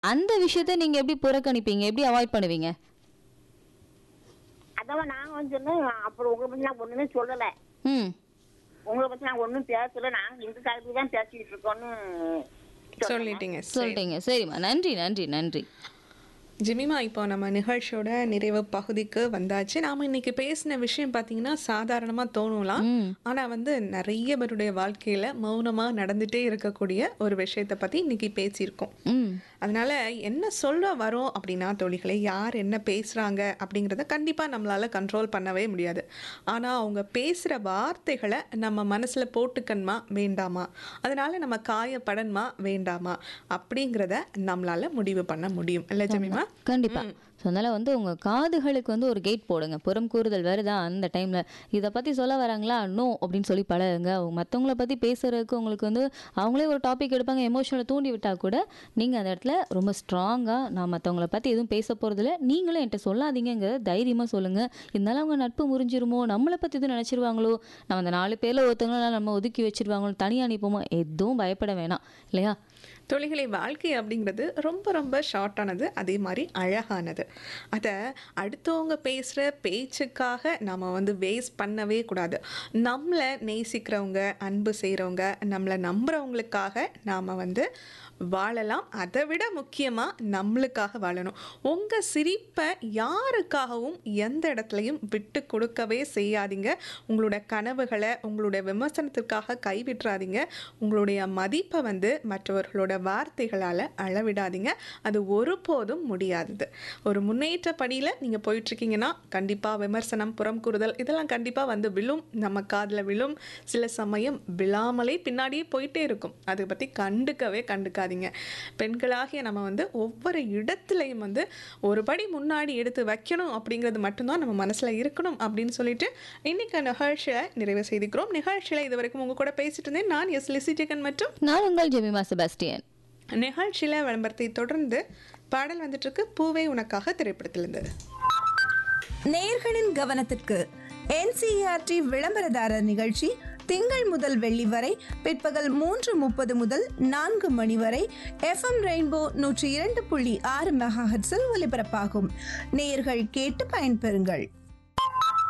அந்த விஷயத்த நீங்க எப்படி புறக்கணிப்பீங்க எப்படி அவாய்ட் பண்ணுவீங்க அதான் நாங்க வந்து சொன்னோம், அப்புறம் உங்களை பத்தி நான் ஒண்ணுமே சொல்லல ம் உங்களை பத்தி நாங்க ஒண்ணும் பேசல நாங்க இந்த காலத்துக்கு தான் பேசிட்டு இருக்கோம்னு சொன்னேன். சொல்லிட்டீங்க சரி. சொல்லிட்டீங்க சரிம்மா நன்றி நன்றி நன்றி ஜிமிமா இப்போ நம்ம நிகழ்ச்சியோட நிறைவு பகுதிக்கு வந்தாச்சு நாம இன்னைக்கு பேசின விஷயம் பார்த்தீங்கன்னா சாதாரணமாக தோணலாம் ம். ஆனா வந்து நிறைய பேருடைய வாழ்க்கையில மௌனமா நடந்துட்டே இருக்கக்கூடிய ஒரு விஷயத்தை பத்தி இன்னைக்கு பேசியிருக்கோம் ம் அதனால என்ன சொல்ல வரோம் அப்படின்னா தோழிகளை யார் என்ன பேசுறாங்க அப்படிங்கிறத கண்டிப்பா நம்மளால கண்ட்ரோல் பண்ணவே முடியாது ஆனா அவங்க பேசுற வார்த்தைகளை நம்ம மனசுல போட்டுக்கணுமா வேண்டாமா அதனால நம்ம காயப்படணுமா வேண்டாமா அப்படிங்கிறத நம்மளால முடிவு பண்ண முடியும் இல்ல ஜமீமா கண்டிப்பா ஸோ அதனால வந்து உங்க காதுகளுக்கு வந்து ஒரு கேட் போடுங்க புறம் கூறுதல் வருதா அந்த டைம்ல இதை பத்தி சொல்ல வராங்களா நோ அப்படின்னு சொல்லி பழகுங்க அவங்க மற்றவங்கள பத்தி பேசுறதுக்கு உங்களுக்கு வந்து அவங்களே ஒரு டாபிக் எடுப்பாங்க எமோஷனலை தூண்டி விட்டா கூட நீங்க அந்த இடத்துல ரொம்ப ஸ்ட்ராங்கா நான் மற்றவங்கள பத்தி எதுவும் பேச போறதில்ல நீங்களும் என்கிட்ட சொல்லாதீங்கிறத தைரியமா சொல்லுங்க இருந்தாலும் அவங்க நட்பு முறிஞ்சிருமோ நம்மளை பத்தி எதுவும் நினைச்சிருவாங்களோ நம்ம அந்த நாலு பேர்ல ஒருத்தவங்கள நம்ம ஒதுக்கி வச்சிருவாங்களோ தனியா அனுப்போமோ எதுவும் பயப்பட வேணாம் இல்லையா தொழில்களை வாழ்க்கை அப்படிங்கிறது ரொம்ப ரொம்ப ஷார்ட்டானது அதே மாதிரி அழகானது அதை அடுத்தவங்க பேசுகிற பேச்சுக்காக நம்ம வந்து வேஸ்ட் பண்ணவே கூடாது நம்மளை நேசிக்கிறவங்க அன்பு செய்கிறவங்க நம்மளை நம்புகிறவங்களுக்காக நாம் வந்து வாழலாம் அதை விட முக்கியமாக நம்மளுக்காக வாழணும் உங்கள் சிரிப்பை யாருக்காகவும் எந்த இடத்துலையும் விட்டு கொடுக்கவே செய்யாதீங்க உங்களோட கனவுகளை உங்களுடைய விமர்சனத்திற்காக கைவிட்டுறாதீங்க உங்களுடைய மதிப்பை வந்து மற்றவர்களோட வார்த்தைகளால் அளவிடாதீங்க அது ஒருபோதும் முடியாதது ஒரு முன்னேற்ற படியில் நீங்கள் போயிட்டுருக்கீங்கன்னா கண்டிப்பாக விமர்சனம் புறம் கூறுதல் இதெல்லாம் கண்டிப்பாக வந்து விழும் நம்ம காதில் விழும் சில சமயம் விழாமலே பின்னாடியே போயிட்டே இருக்கும் அதை பற்றி கண்டுக்கவே கண்டுக்காதீங்க பெண்களாகிய நம்ம வந்து ஒவ்வொரு இடத்துலையும் வந்து ஒரு படி முன்னாடி எடுத்து வைக்கணும் அப்படிங்கிறது மட்டும்தான் நம்ம மனசில் இருக்கணும் அப்படின்னு சொல்லிட்டு இன்னைக்கு நிகழ்ச்சியை நிறைவு செய்திக்கிறோம் நிகழ்ச்சியில் இது வரைக்கும் உங்க கூட பேசிட்டு இருந்தேன் நான் எஸ் லிசிஜகன் மற்றும் நான் உங்கள் ஜெமிமா செபாஸ்டியன் நிகழ்ச்சியில் விளம்பரத்தை தொடர்ந்து பாடல் வந்துட்டு இருக்கு பூவே உனக்காக திரைப்படத்திலிருந்து நேயர்களின் கவனத்திற்கு என்சிஆர்டி விளம்பரதாரர் நிகழ்ச்சி திங்கள் முதல் வெள்ளி வரை பிற்பகல் மூன்று முப்பது முதல் நான்கு மணி வரை எஃப்எம் ரெயின்போ நூற்றி இரண்டு புள்ளி ஆறு மெகாஹெட்ஸில் ஒலிபரப்பாகும் நேயர்கள் கேட்டு பயன்பெறுங்கள்